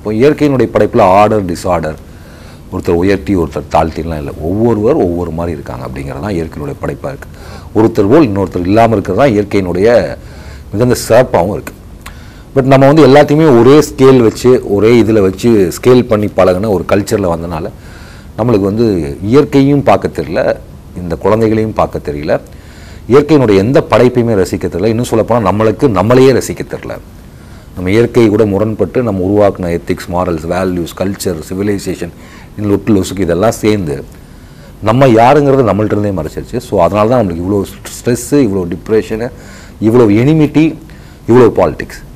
இப்போ இயற்கையினுடைய படைப்பில் ஆர்டர் டிஸார்டர் ஒருத்தர் உயர்த்தி ஒருத்தர் தாழ்த்திலாம் இல்லை ஒவ்வொருவர் ஒவ்வொரு மாதிரி இருக்காங்க அப்படிங்கிறது தான் இயற்கையினுடைய படைப்பாக இருக்குது ஒருத்தர் போல் இன்னொருத்தர் இல்லாமல் இருக்கிறது தான் இயற்கையினுடைய மிகுந்த சிறப்பாகவும் இருக்குது பட் நம்ம வந்து எல்லாத்தையுமே ஒரே ஸ்கேல் வச்சு ஒரே இதில் வச்சு ஸ்கேல் பண்ணி பழகுன ஒரு கல்ச்சரில் வந்தனால நம்மளுக்கு வந்து இயற்கையும் பார்க்க தெரியல இந்த குழந்தைகளையும் பார்க்க தெரியல இயற்கையினுடைய எந்த படைப்பையுமே ரசிக்க தெரியல இன்னும் சொல்லப்போனால் நம்மளுக்கு நம்மளையே ரசிக்க தெரியல நம்ம இயற்கை கூட முரண்பட்டு நம்ம உருவாக்கின ethics morals values culture civilization இந்த லொட்டு லொசுக்கு இதெல்லாம் சேர்ந்து நம்ம யாருங்கிறது நம்மள்ட்ட இருந்தே மறைச்சிருச்சு ஸோ அதனால தான் நம்மளுக்கு இவ்வளோ ஸ்ட்ரெஸ்ஸு இவ்வளோ டிப்ரெஷனு இவ்வளோ எனிமிட்டி இவ்வளோ பாலிடிக்ஸ்